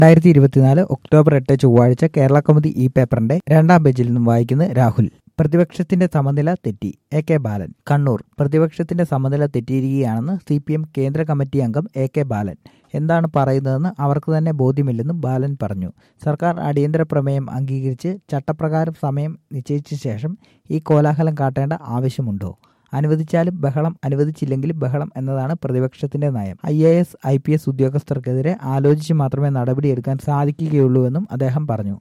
രണ്ടായിരത്തി ഇരുപത്തിനാല് ഒക്ടോബർ എട്ട് ചൊവ്വാഴ്ച കേരള കൗമുദി ഈ പേപ്പറിന്റെ രണ്ടാം പേജിൽ നിന്നും വായിക്കുന്നത് രാഹുൽ പ്രതിപക്ഷത്തിന്റെ സമനില തെറ്റി എ കെ ബാലൻ കണ്ണൂർ പ്രതിപക്ഷത്തിന്റെ സമനില തെറ്റിയിരിക്കുകയാണെന്ന് സി പി എം കേന്ദ്ര കമ്മിറ്റി അംഗം എ കെ ബാലൻ എന്താണ് പറയുന്നതെന്ന് അവർക്ക് തന്നെ ബോധ്യമില്ലെന്നും ബാലൻ പറഞ്ഞു സർക്കാർ അടിയന്തര പ്രമേയം അംഗീകരിച്ച് ചട്ടപ്രകാരം സമയം നിശ്ചയിച്ച ശേഷം ഈ കോലാഹലം കാട്ടേണ്ട ആവശ്യമുണ്ടോ അനുവദിച്ചാലും ബഹളം അനുവദിച്ചില്ലെങ്കിലും ബഹളം എന്നതാണ് പ്രതിപക്ഷത്തിന്റെ നയം I A S I P S ഉദ്യോഗസ്ഥർക്കെതിരെ ആലോചിച്ച് മാത്രമേ നടപടിയെടുക്കാൻ സാധിക്കുകയുള്ളൂവെന്നും അദ്ദേഹം പറഞ്ഞു